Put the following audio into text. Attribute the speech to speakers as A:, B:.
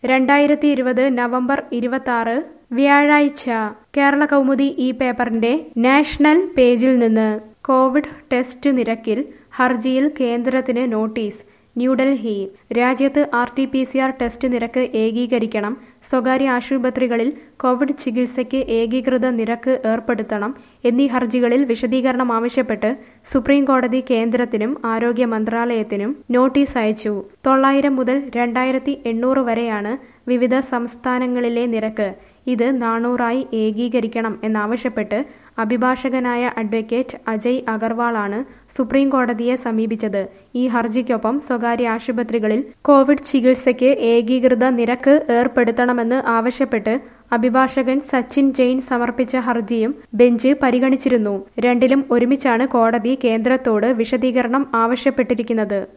A: രണ്ടായിരത്തി ഇരുപത് നവംബർ ഇരുപത്തി വ്യാഴാഴ്ച കേരള കൗമുദി ഈ പേപ്പറിന്റെ നാഷണൽ പേജിൽ നിന്ന് കോവിഡ് ടെസ്റ്റ് നിരക്കിൽ ഹർജിയിൽ കേന്ദ്രത്തിന് നോട്ടീസ് ന്യൂഡൽഹി രാജ്യത്ത് R T P C R test നിരക്ക് ഏകീകരിക്കണം സ്വകാര്യ ആശുപത്രികളിൽ കോവിഡ് ചികിത്സയ്ക്ക് ഏകീകൃത നിരക്ക് ഏർപ്പെടുത്തണം എന്നീ ഹർജികളിൽ വിശദീകരണം ആവശ്യപ്പെട്ട് സുപ്രീം കോടതി കേന്ദ്രത്തിനും ആരോഗ്യ മന്ത്രാലയത്തിനും നോട്ടീസ് അയച്ചു തൊള്ളായിരം മുതൽ രണ്ടായിരത്തി എണ്ണൂറ് വരെയാണ് വിവിധ സംസ്ഥാനങ്ങളിലെ നിരക്ക് ഇത് നാനൂറായി ഏകീകരിക്കണം എന്നാവശ്യപ്പെട്ട് അഭിഭാഷകനായ അഡ്വക്കേറ്റ് അജയ് അഗർവാളാണ് സുപ്രീം കോടതിയെ സമീപിച്ചത് ഈ ഹർജിക്കൊപ്പം സ്വകാര്യ ആശുപത്രികളിൽ കോവിഡ് ചികിത്സയ്ക്ക് ഏകീകൃത നിരക്ക് ഏർപ്പെടുത്തണമെന്ന് ആവശ്യപ്പെട്ട് അഭിഭാഷകൻ സച്ചിൻ ജെയിൻ സമർപ്പിച്ച ഹർജിയും ബെഞ്ച് പരിഗണിച്ചിരുന്നു രണ്ടിലും ഒരുമിച്ചാണ് കോടതി കേന്ദ്രത്തോട് വിശദീകരണം ആവശ്യപ്പെട്ടിരിക്കുന്നത്